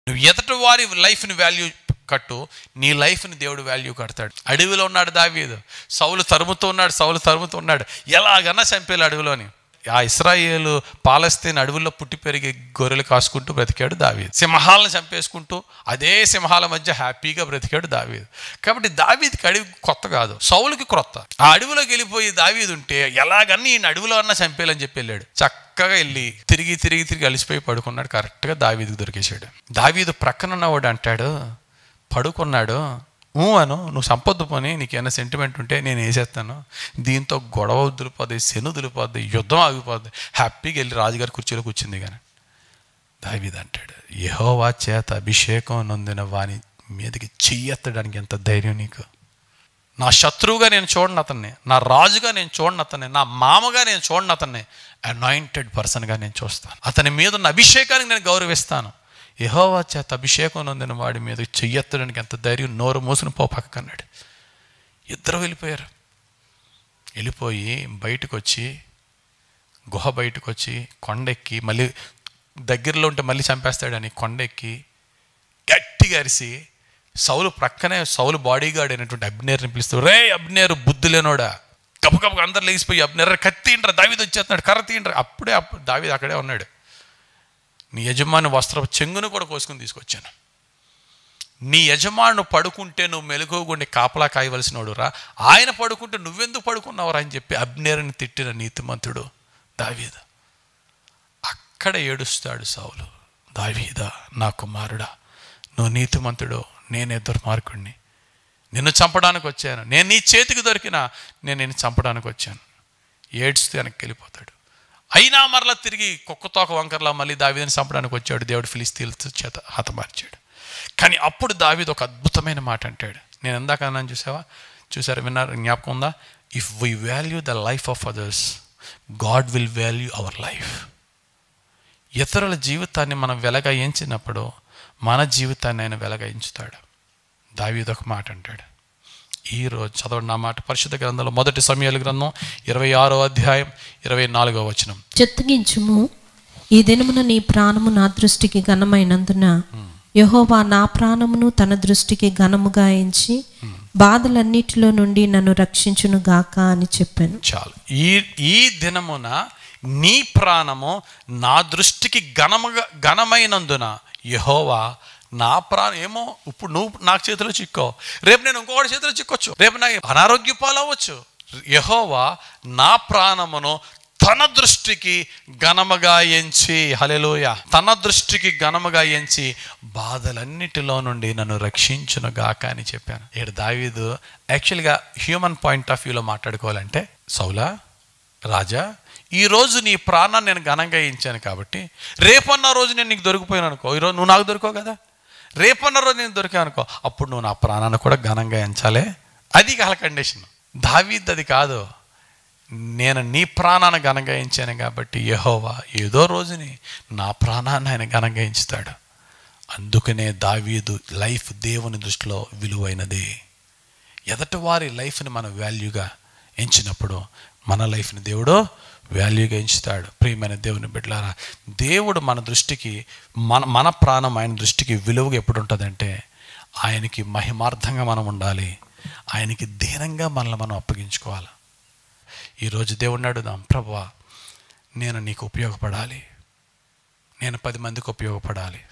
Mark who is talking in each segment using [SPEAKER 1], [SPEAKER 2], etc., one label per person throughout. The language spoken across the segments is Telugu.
[SPEAKER 1] నువ్వు ఎదటి వారి లైఫ్ని వాల్యూ కట్టు నీ లైఫ్ని దేవుడు వాల్యూ కడతాడు అడవిలో ఉన్నాడు దావీదు సౌలు తరుముతూ ఉన్నాడు సౌలు తరుముతూ ఉన్నాడు ఎలాగన్నా చంపేలు అడవిలోని ఆ ఇస్రాయేలు పాలస్తీన్ అడవుల్లో పుట్టి పెరిగి గొర్రెలు కాసుకుంటూ బ్రతికాడు దావీదు సింహాలను చంపేసుకుంటూ అదే సింహాల మధ్య హ్యాపీగా బ్రతికాడు దావీదు కాబట్టి దావీదికి అడవి కొత్త కాదు సౌలుకి క్రొత్త ఆ అడవిలోకి వెళ్ళిపోయి దావీదు ఉంటే ఎలాగన్నా ఈయన అడవిలో అన్నా చంపేయాలని చెప్పి వెళ్ళాడు చక్కగా వెళ్ళి తిరిగి తిరిగి తిరిగి అలిసిపోయి పడుకున్నాడు కరెక్ట్గా దావీదికి దొరికేశాడు దావీదు ప్రక్కన ఉన్నవాడు అంటాడు పడుకున్నాడు ఊ అను నువ్వు సంపొద్దు పోని నీకేమైనా సెంటిమెంట్ ఉంటే నేను వేసేస్తాను దీంతో గొడవ వదిలిపోద్ది శను వదిలిపోద్ది యుద్ధం ఆగిపోద్ది హ్యాపీగా వెళ్ళి రాజుగారి కుర్చీలో కూర్చుంది కానీ దావీద్ అంటాడు యెహోవా చేత అభిషేకం నొందిన వాని మీదకి చెయ్యెత్తడానికి ఎంత ధైర్యం నీకు నా శత్రువుగా నేను చూడను అతన్ని నా రాజుగా నేను చూడను అతన్ని నా మామగా నేను చూడను అతన్ని అనాయింటెడ్ పర్సన్గా నేను చూస్తాను అతని మీద ఉన్న అభిషేకానికి నేను గౌరవిస్తాను యహోవా చేత అభిషేకం నొందిన వాడి మీద చెయ్యెత్తడానికి ఎంత ధైర్యం నోరు మూసుని పో పక్కన్నాడు ఇద్దరు వెళ్ళిపోయారు వెళ్ళిపోయి బయటకు వచ్చి గుహ బయటకు వచ్చి కొండెక్కి మళ్ళీ దగ్గరలో ఉంటే మళ్ళీ చంపేస్తాడని కొండెక్కి గట్టిగా అరిసి సౌలు ప్రక్కనే సౌలు బాడీ గార్డ్ అయినటువంటి అబ్నేర్ని పిలుస్తూ రే అబ్నేరు బుద్ధి లేనోడా గబ గబ అందరు లేచిపోయి అబ్నేర్ కత్తి తీయండ్రా దావీది వచ్చేస్తున్నాడు కర్ర తీయండ్రా అప్పుడే అప్పుడు దావీది అక్కడే ఉన్నాడు నీ యజమాని వస్త్రపు చెంగును కూడా కోసుకుని తీసుకొచ్చాను నీ యజమాను పడుకుంటే నువ్వు మెలుగుండి కాపలా కాయవలసినోడు రా ఆయన పడుకుంటే నువ్వెందుకు పడుకున్నావురా అని చెప్పి అబ్నేరుని తిట్టిన నీతిమంతుడు దావీద అక్కడ ఏడుస్తాడు సౌలు దావీదా నా కుమారుడా నువ్వు నీతిమంతుడు నేను దుర్మార్గుడిని నిన్ను చంపడానికి వచ్చాను నేను నీ చేతికి దొరికినా నేను నిన్ను చంపడానికి వచ్చాను ఏడుస్తూ వెనక్కి వెళ్ళిపోతాడు అయినా మరలా తిరిగి కుక్కతోక వంకర్లా మళ్ళీ దావీదని చంపడానికి వచ్చాడు దేవుడు ఫిలిస్తీన్ల చేత హతమార్చాడు కానీ అప్పుడు దావీద్ ఒక అద్భుతమైన మాట అంటాడు నేను ఎందాక అన్నాను చూసావా చూసారా విన్నారు జ్ఞాపకం ఉందా if we value the life of others God will value our life ఇతరుల జీవితాన్ని మనం వెలగా ఎంచినప్పుడు మన జీవితాన్ని ఆయన వెలగా ఎంచుతాడు దావీద్ ఒక మాట అంటాడు ఈ రోజు చదవండి నా మాట పరిశుద్ధ గ్రంథంలో మొదటి సమయాల గ్రంథం ఇరవై ఆరో అధ్యాయం ఇరవై నాలుగో వచనం
[SPEAKER 2] చెత్తగించుము ఈ దినమున నీ ప్రాణము నా దృష్టికి ఘనమైనందున యెహోవా నా ప్రాణమును తన దృష్టికి ఘనముగా ఎంచి బాధలన్నిటిలో నుండి నన్ను రక్షించును గాక అని చెప్పాను
[SPEAKER 1] చాలు ఈ ఈ దినమున నీ ప్రాణము నా దృష్టికి ఘనముగా ఘనమైనందున యహోవా నా ప్రాణం ఏమో ఇప్పుడు నువ్వు నాకు చేతిలో చిక్కో రేపు నేను ఇంకొకటి చేతిలో చిక్కొచ్చు రేపు నాకు అనారోగ్య పాలవచ్చు యహోవా నా ప్రాణమును తన దృష్టికి ఘనముగా ఎంచి హలెలోయ తన దృష్టికి ఘనముగా ఎంచి బాధలన్నిటిలో నుండి నన్ను రక్షించును గాక అని చెప్పాను ఇక్కడ దావీదు యాక్చువల్గా హ్యూమన్ పాయింట్ ఆఫ్ వ్యూలో మాట్లాడుకోవాలంటే సౌలా రాజా ఈ రోజు నీ ప్రాణాన్ని నేను ఘనంగా ఇచ్చాను కాబట్టి రేపన్న రోజు నేను నీకు దొరికిపోయాను అనుకో ఈరోజు నువ్వు నాకు దొరికావు కదా రేపన్న రోజు నేను దొరికావు అనుకో అప్పుడు నువ్వు నా ప్రాణాన్ని కూడా ఘనంగా ఎంచాలే అది కాల కండిషన్ దావీద్ అది కాదు నేను నీ ప్రాణాన్ని ఘనంగా ఎంచాను కాబట్టి యహోవా ఏదో రోజుని నా ప్రాణాన్ని ఆయన ఘనంగా ఎంచుతాడు అందుకనే దావీదు లైఫ్ దేవుని దృష్టిలో విలువైనది ఎదటి వారి లైఫ్ని మనం వాల్యూగా ఎంచినప్పుడు మన లైఫ్ని దేవుడు వాల్యూగా ఎంచుతాడు ప్రియమైన దేవుని బిడ్డలారా దేవుడు మన దృష్టికి మన మన ప్రాణం ఆయన దృష్టికి విలువగా ఎప్పుడు ఉంటుందంటే ఆయనకి మహిమార్థంగా మనం ఉండాలి ఆయనకి దీనంగా మనల్ని మనం అప్పగించుకోవాలి ఈరోజు దేవుడిని అడుగుదాం ప్రభువా నేను నీకు ఉపయోగపడాలి నేను పది మందికి ఉపయోగపడాలి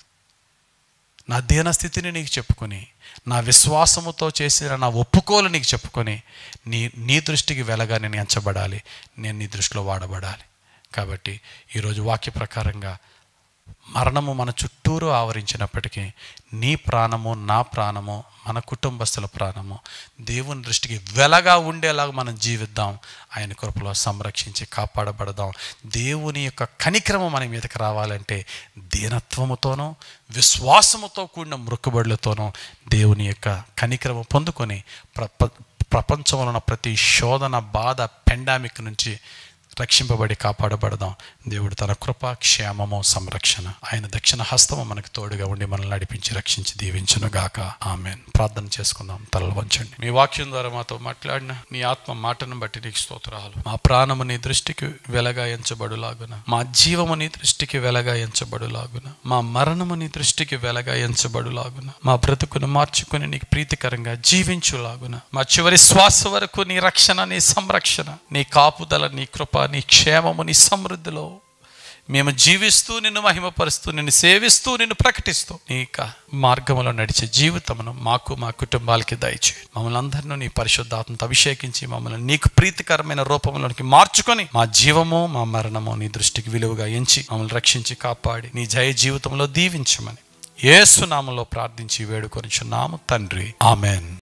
[SPEAKER 1] నా దీనస్థితిని నీకు చెప్పుకొని నా విశ్వాసముతో చేసిన నా ఒప్పుకోలు నీకు చెప్పుకొని నీ నీ దృష్టికి వెలగా నేను ఎంచబడాలి నేను నీ దృష్టిలో వాడబడాలి కాబట్టి ఈరోజు వాక్య ప్రకారంగా మరణము మన చుట్టూరు ఆవరించినప్పటికీ నీ ప్రాణము నా ప్రాణము మన కుటుంబస్తుల ప్రాణము దేవుని దృష్టికి వెలగా ఉండేలాగా మనం జీవిద్దాం ఆయన కృపలో సంరక్షించి కాపాడబడదాం దేవుని యొక్క కనిక్రమం మన మీదకి రావాలంటే దీనత్వముతోనూ విశ్వాసముతో కూడిన మృక్కుబడులతోనూ దేవుని యొక్క కనిక్రమం పొందుకొని ప్ర ప్రపంచంలో ఉన్న ప్రతి శోధన బాధ పెండామిక్ నుంచి రక్షింపబడి కాపాడబడదాం దేవుడు తన కృప క్షేమము సంరక్షణ ఆయన దక్షిణ హస్తము మనకు తోడుగా ఉండి మనల్ని నడిపించి రక్షించి దీవించును గాక ఆమెన్ ప్రార్థన చేసుకుందాం తలలు వంచండి మీ వాక్యం ద్వారా మాతో మాట్లాడిన నీ ఆత్మ మాటను బట్టి నీకు స్తోత్రాలు మా ప్రాణము నీ దృష్టికి వెలగా ఎంచబడులాగున మా జీవము నీ దృష్టికి వెలగా ఎంచబడులాగున మా మరణము నీ దృష్టికి వెలగా ఎంచబడులాగున మా బ్రతుకును మార్చుకుని నీకు ప్రీతికరంగా జీవించులాగున మా చివరి శ్వాస వరకు నీ రక్షణ నీ సంరక్షణ నీ కాపుదల నీ కృప నీ క్షేమము నీ సమృద్ధిలో మేము జీవిస్తూ నిన్ను మహిమపరుస్తూ నిన్ను సేవిస్తూ నిన్ను ప్రకటిస్తూ నీ యొక్క మార్గంలో నడిచే జీవితమును మాకు మా కుటుంబాలకి దయచేయి మమ్మల్ని అందరినీ నీ పరిశుద్ధాత్మతో అభిషేకించి మమ్మల్ని నీకు ప్రీతికరమైన రూపంలోనికి మార్చుకొని మా జీవము మా మరణము నీ దృష్టికి విలువగా ఎంచి మమ్మల్ని రక్షించి కాపాడి నీ జయ జీవితంలో దీవించమని ఏసునామంలో ప్రార్థించి వేడుకొనిచున్నాము తండ్రి ఆమెన్